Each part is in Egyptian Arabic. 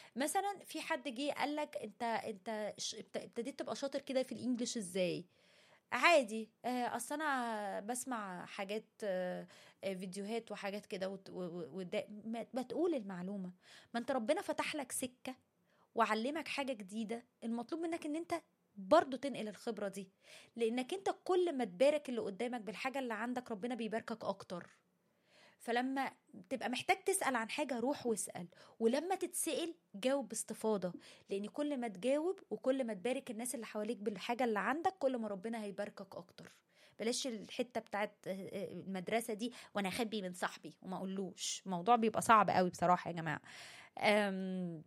مثلا في حد جه قال لك انت انت ش- ابت- ابتديت تبقى شاطر كده في الانجليش ازاي عادي آه، اصل انا بسمع حاجات آه، آه، فيديوهات وحاجات كده وت- و- و- وده- ما ما تقول المعلومه ما انت ربنا فتح لك سكه وعلمك حاجه جديده المطلوب منك ان انت برضه تنقل الخبره دي لانك انت كل ما تبارك اللي قدامك بالحاجه اللي عندك ربنا بيباركك اكتر فلما تبقى محتاج تسأل عن حاجة روح واسأل ولما تتسأل جاوب باستفاضة لأن كل ما تجاوب وكل ما تبارك الناس اللي حواليك بالحاجة اللي عندك كل ما ربنا هيباركك أكتر بلاش الحتة بتاعت المدرسة دي وأنا أخبي من صاحبي وما أقولوش الموضوع بيبقى صعب قوي بصراحة يا جماعة أم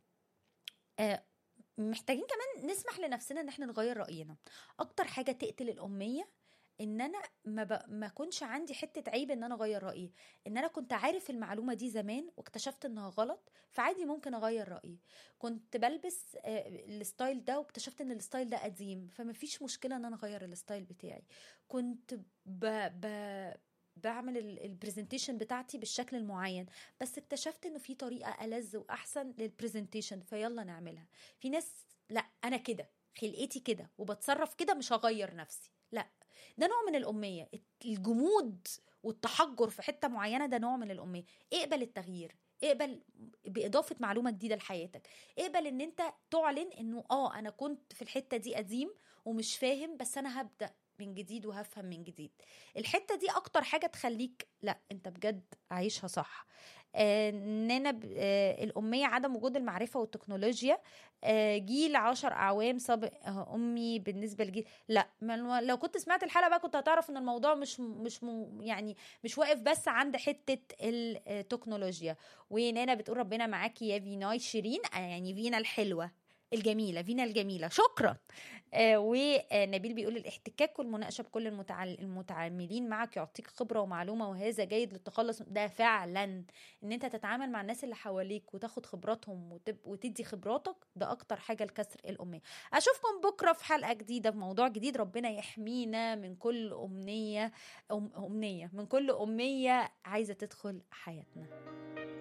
آه، محتاجين كمان نسمح لنفسنا ان احنا نغير راينا اكتر حاجه تقتل الاميه ان انا ما, ب... ما كنش عندي حته عيب ان انا اغير رايي ان انا كنت عارف المعلومه دي زمان واكتشفت انها غلط فعادي ممكن اغير رايي كنت بلبس آه، الستايل ده واكتشفت ان الستايل ده قديم فما فيش مشكله ان انا اغير الستايل بتاعي كنت ب... ب... بعمل البرزنتيشن بتاعتي بالشكل المعين بس اكتشفت انه في طريقه ألذ واحسن للبرزنتيشن فيلا نعملها في ناس لا انا كده خلقتي كده وبتصرف كده مش هغير نفسي لا ده نوع من الأمية الجمود والتحجر في حتة معينة ده نوع من الأمية اقبل التغيير اقبل بإضافة معلومة جديدة لحياتك اقبل ان انت تعلن انه اه انا كنت في الحتة دي قديم ومش فاهم بس انا هبدأ من جديد وهفهم من جديد الحتة دي اكتر حاجة تخليك لا انت بجد عايشها صح آه، اننا ب- آه، الاميه عدم وجود المعرفه والتكنولوجيا آه، جيل عشر اعوام سابق آه، امي بالنسبه لجيل لا ما الو- لو كنت سمعت الحلقه بقى كنت هتعرف ان الموضوع مش مش م- يعني مش واقف بس عند حته التكنولوجيا ونانا بتقول ربنا معاكي يا فيناي شيرين آه، يعني فينا الحلوه الجميله فينا الجميله شكرا آه ونبيل بيقول الاحتكاك والمناقشه بكل المتعال- المتعاملين معك يعطيك خبره ومعلومه وهذا جيد للتخلص ده فعلا ان انت تتعامل مع الناس اللي حواليك وتاخد خبراتهم وتب... وتدي خبراتك ده اكتر حاجه لكسر الاميه اشوفكم بكره في حلقه جديده في موضوع جديد ربنا يحمينا من كل امنيه أم... امنيه من كل اميه عايزه تدخل حياتنا